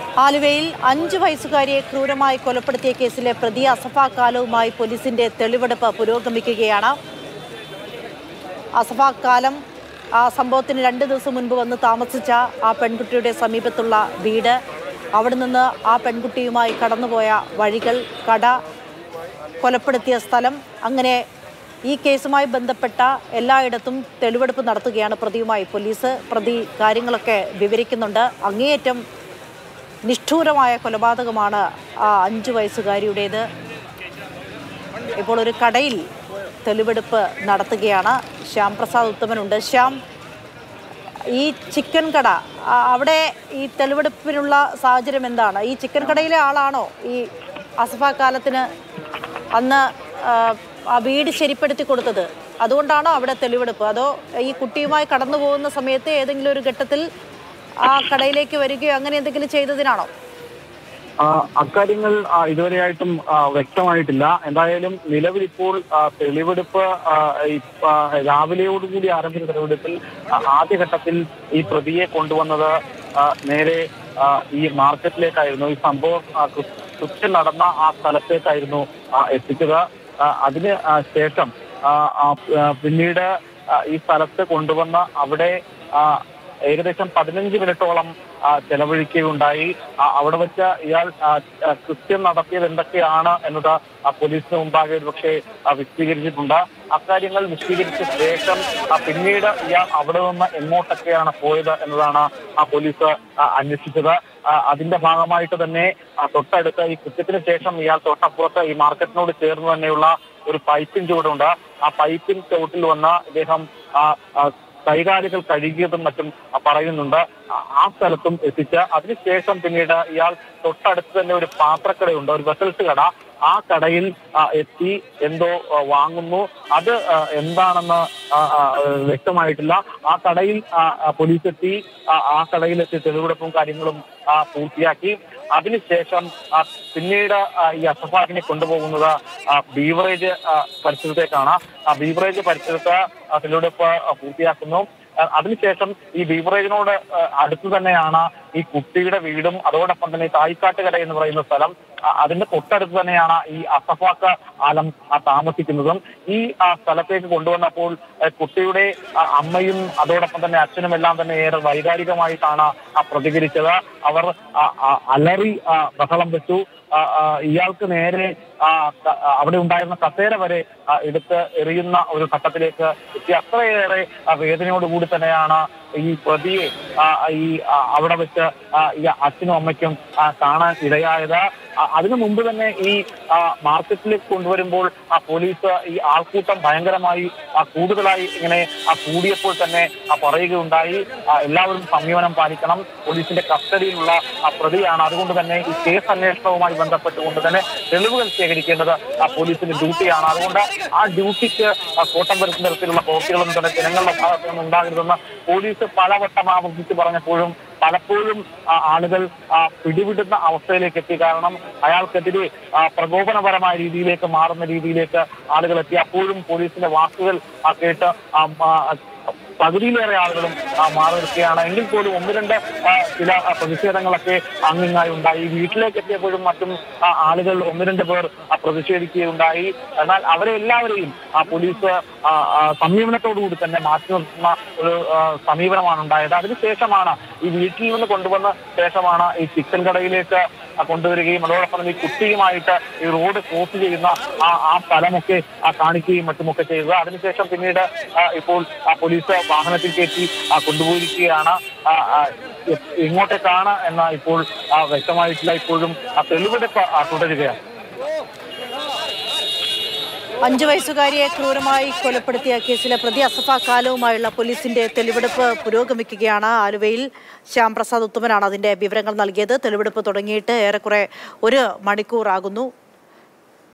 ആലുവയിൽ അഞ്ചു വയസ്സുകാരിയെ ക്രൂരമായി കൊലപ്പെടുത്തിയ കേസിലെ പ്രതി അസഫ കാലവുമായി പോലീസിന്റെ തെളിവെടുപ്പ് പുരോഗമിക്കുകയാണ് അസഫ കാലം ആ സംഭവത്തിന് രണ്ട് ദിവസം മുൻപ് വന്ന് താമസിച്ച ആ പെൺകുട്ടിയുടെ സമീപത്തുള്ള വീട് അവിടെ നിന്ന് ആ പെൺകുട്ടിയുമായി കടന്നുപോയ വഴികൾ കട കൊലപ്പെടുത്തിയ സ്ഥലം അങ്ങനെ ഈ കേസുമായി ബന്ധപ്പെട്ട എല്ലായിടത്തും തെളിവെടുപ്പ് നടത്തുകയാണ് പ്രതിയുമായി പോലീസ് പ്രതി കാര്യങ്ങളൊക്കെ വിവരിക്കുന്നുണ്ട് അങ്ങേയറ്റം നിഷ്ഠൂരമായ കൊലപാതകമാണ് ആ അഞ്ചു വയസ്സുകാരിയുടേത് ഇപ്പോൾ ഒരു കടയിൽ തെളിവെടുപ്പ് നടത്തുകയാണ് ശ്യാം പ്രസാദ് ഉത്തമനുണ്ട് ശ്യാം ഈ ചിക്കൻ കട ആ, അവിടെ ഈ തെളിവെടുപ്പിനുള്ള സാഹചര്യം എന്താണ് ഈ ചിക്കൻ കടയിലെ ആളാണോ ഈ അസഫ കാലത്തിന് അന്ന് ആ, ആ വീട് ശരിപ്പെടുത്തി കൊടുത്തത് അതുകൊണ്ടാണോ അവിടെ തെളിവെടുപ്പ് അതോ ഈ കുട്ടിയുമായി കടന്നു പോകുന്ന സമയത്ത് ഏതെങ്കിലും ഒരു ഘട്ടത്തിൽ ആ കടയിലേക്ക് വരികയോ അങ്ങനെ എന്തെങ്കിലും ചെയ്തതിനാണോ ആ, അക്കാര്യങ്ങൾ ആ, ഇതുവരെയായിട്ടും ആ, വ്യക്തമായിട്ടില്ല എന്തായാലും നിലവിൽ ഇപ്പോൾ ആ, തെളിവെടുപ്പ് ആ, ഈ, ആ, രാവിലെയോടുകൂടി ആരംഭിച്ച തെളിവെടുപ്പിൽ ആ, ആദ്യഘട്ടത്തിൽ ഈ പ്രതിയെ കൊണ്ടുവന്നത് ആ, നേരെ ആ, ഈ മാർക്കറ്റിലേക്കായിരുന്നു ഈ സംഭവം ആ, കൃ- കൃത്യം നടന്ന ആ സ്ഥലത്തേക്കായിരുന്നു ആ, എത്തിച്ചത് ആ, അതിന് ആ, ശേഷം ആ, ആ, ആ, പിന്നീട് ആ, ഈ സ്ഥലത്ത് കൊണ്ടുവന്ന് അവിടെ ആ, ഏകദേശം പതിനഞ്ച് മിനിറ്റോളം ആ, ചെലവഴിക്കുകയുണ്ടായി ആ, അവിടെ വെച്ച് ഇയാൾ ആ, ആ, കൃത്യം നടത്തിയത് എന്തൊക്കെയാണ് എന്നത് ആ, പോലീസിന് മുമ്പാകെ പക്ഷേ വിശദീകരിച്ചിട്ടുണ്ട് അക്കാര്യങ്ങൾ വിശദീകരിച്ച ശേഷം ആ, പിന്നീട് ഇയാൾ അവിടെ നിന്ന് എങ്ങോട്ടൊക്കെയാണ് പോയത് എന്നതാണ് ആ പോലീസ് ആ, അന്വേഷിച്ചത് ആ, അതിന്റെ ഭാഗമായിട്ട് തന്നെ ആ, തൊട്ടടുത്ത് ഈ കൃത്യത്തിന് ശേഷം ഇയാൾ തൊട്ടപ്പുറത്ത് ഈ മാർക്കറ്റിനോട് ചേർന്ന് തന്നെയുള്ള ഒരു പൈപ്പിൻ ചുവടുണ്ട് ആ പൈപ്പിൻ ചുവട്ടിൽ വന്ന് ഇദ്ദേഹം ആ ആ, കൈകാലുകൾ കഴുകിയതും മറ്റും ആ, പറയുന്നുണ്ട് ആ- ആ സ്ഥലത്തും എത്തിച്ച് അതിനുശേഷം പിന്നീട് ഇയാൾ തൊട്ടടുത്ത് തന്നെ ഒരു പാത്രക്കടയുണ്ട് ഒരു വെസൽസ് കട ആ കടയിൽ ആ, എത്തി എന്തോ ആ, വാങ്ങുന്നു അത് ആ, എന്താണെന്ന് ആ, ആ, വ്യക്തമായിട്ടില്ല ആ കടയിൽ ആ, ആ, പോലീസ് എത്തി ആ, ആ കടയിലെത്തി തെളിവെടുപ്പും കാര്യങ്ങളും ആ, പൂർത്തിയാക്കി അതിനുശേഷം ആ, പിന്നീട് ആ, ഈ അസഫാക്കിനെ കൊണ്ടുപോകുന്നത് ആ, ബീവറേജ് ആ, പരിസരത്തേക്കാണ് ആ ബീവറേജ് പരിസരത്ത് ആ, തെളിവെടുപ്പ് ആ, പൂർത്തിയാക്കുന്നു ആ, അതിനുശേഷം ഈ ബീവറേജിനോട് ആ, അടുത്ത് തന്നെയാണ് ഈ കുട്ടിയുടെ വീടും അതോടൊപ്പം തന്നെ തായ്ക്കാട്ടുകര എന്ന് പറയുന്ന സ്ഥലം ആ, അതിന്റെ തൊട്ടടുത്ത് തന്നെയാണ് ഈ അസഫാക്ക ആലം ആ, താമസിക്കുന്നതും ഈ ആ, സ്ഥലത്തേക്ക് കൊണ്ടുവന്നപ്പോൾ ആ, കുട്ടിയുടെ ആ, അമ്മയും അതോടൊപ്പം തന്നെ അച്ഛനും എല്ലാം തന്നെ ഏറെ വൈകാരികമായിട്ടാണ് ആ, പ്രതികരിച്ചത് അവർ ആ, ആ, അലറി ആ, ബഹളം വെച്ചു ആ, ആ, ഇയാൾക്ക് നേരെ ആ, ക- ആ, അവിടെ ഉണ്ടായിരുന്ന കസേര വരെ ആ, എടുത്ത് എറിയുന്ന ഒരു ഘട്ടത്തിലേക്ക് എത്തി അത്രയേറെ ആ, വേദനയോടുകൂടി തന്നെയാണ് ഈ പ്രതിയെ ആ, ഈ ആ, അവിടെ വെച്ച് ആ, ഈ അച്ഛനും അമ്മയ്ക്കും ആ, കാണാൻ ഇടയായത് ആ, അതിനു മുമ്പ് തന്നെ ഈ ആ, മാർക്കറ്റിലേക്ക് കൊണ്ടുവരുമ്പോൾ ആ പോലീസ് ഈ ആൾക്കൂട്ടം ഭയങ്കരമായി ആ, കൂടുതലായി ഇങ്ങനെ ആ, കൂടിയപ്പോൾ തന്നെ ആ, പറയുകയുണ്ടായി ആ, എല്ലാവരും സംയമനം പാലിക്കണം പോലീസിന്റെ കസ്റ്റഡിയിലുള്ള ആ, പ്രതിയാണ് അതുകൊണ്ട് തന്നെ ഈ കേസ് അന്വേഷണവുമായി ബന്ധപ്പെട്ടുകൊണ്ട് തന്നെ തെളിവുകൾ ശേഖരിക്കേണ്ടത് ആ പോലീസിന്റെ ഡ്യൂട്ടിയാണ് അതുകൊണ്ട് ആ ഡ്യൂട്ടിക്ക് ആ, കോട്ടം വരുത്തുന്ന തരത്തിലുള്ള പ്രവൃത്തികളൊന്നും തന്നെ ജനങ്ങളുടെ ഭാഗത്തു നിന്ന് ഉണ്ടാകരുതെന്ന് പോലീസ് പലവട്ടം ആവർത്തിച്ച് പറഞ്ഞപ്പോഴും പലപ്പോഴും ആ, ആളുകൾ ആ, പിടിവിടുന്ന അവസ്ഥയിലേക്ക് എത്തി കാരണം അയാൾക്കെതിരെ ആ, പ്രകോപനപരമായ രീതിയിലേക്ക് മാറുന്ന രീതിയിലേക്ക് ആളുകൾ എത്തി അപ്പോഴും പോലീസിന്റെ വാക്കുകൾ ആ, കേട്ട് ആ, ആ, പകുതിയിലേറെ ആളുകളും ആ, മാറി നിൽക്കുകയാണ് എങ്കിൽ പോലും ഒന്ന് രണ്ട് ആ, ചില ആ, പ്രതിഷേധങ്ങളൊക്കെ അങ്ങിങ്ങായി ഉണ്ടായി വീട്ടിലേക്ക് എത്തിയപ്പോഴും മറ്റും ആ, ആളുകൾ ഒന്ന് രണ്ട് പേർ ആ, പ്രതിഷേധിക്കുകയുണ്ടായി എന്നാൽ അവരെ എല്ലാവരെയും ആ പോലീസ് ആ, ആ, സംയമനത്തോടുകൂടി തന്നെ മാറ്റി നിർത്തുന്ന ഒരു ആ, സമീപനമാണ് ഉണ്ടായത് അതിനുശേഷമാണ് ഈ വീട്ടിൽ നിന്ന് കൊണ്ടുവന്ന ശേഷമാണ് ഈ ചിക്കൻ കടയിലേക്ക് ആ, കൊണ്ടുവരികയും അതോടൊപ്പം തന്നെ ഈ കുട്ടിയുമായിട്ട് ഈ റോഡ് ക്രോസ് ചെയ്യുന്ന ആ ആ സ്ഥലമൊക്കെ ആ കാണിക്കുകയും മറ്റുമൊക്കെ ചെയ്തത് അതിനുശേഷം പിന്നീട് ആ, ഇപ്പോൾ ആ പോലീസ് വാഹനത്തിൽ കയറ്റി ആ കൊണ്ടുപോയിരിക്കുകയാണ് ആ, ആ, എ- എങ്ങോട്ടേക്കാണ് എന്ന് ഇപ്പോൾ ആ, വ്യക്തമായിട്ടില്ല ഇപ്പോഴും ആ തെളിവെടുപ്പ് ആ, തുടരുകയാണ് അഞ്ചു വയസ്സുകാരിയെ ക്രൂരമായി കൊലപ്പെടുത്തിയ കേസിലെ പ്രതി അസഫ കാലവുമായുള്ള പോലീസിന്റെ തെളിവെടുപ്പ് പുരോഗമിക്കുകയാണ് ആലുവയിൽ ശ്യാം പ്രസാദ് ഉത്തമനാണ് അതിന്റെ വിവരങ്ങൾ നൽകിയത് തെളിവെടുപ്പ് തുടങ്ങിയിട്ട് ഏറെക്കുറെ ഒരു മണിക്കൂറാകുന്നു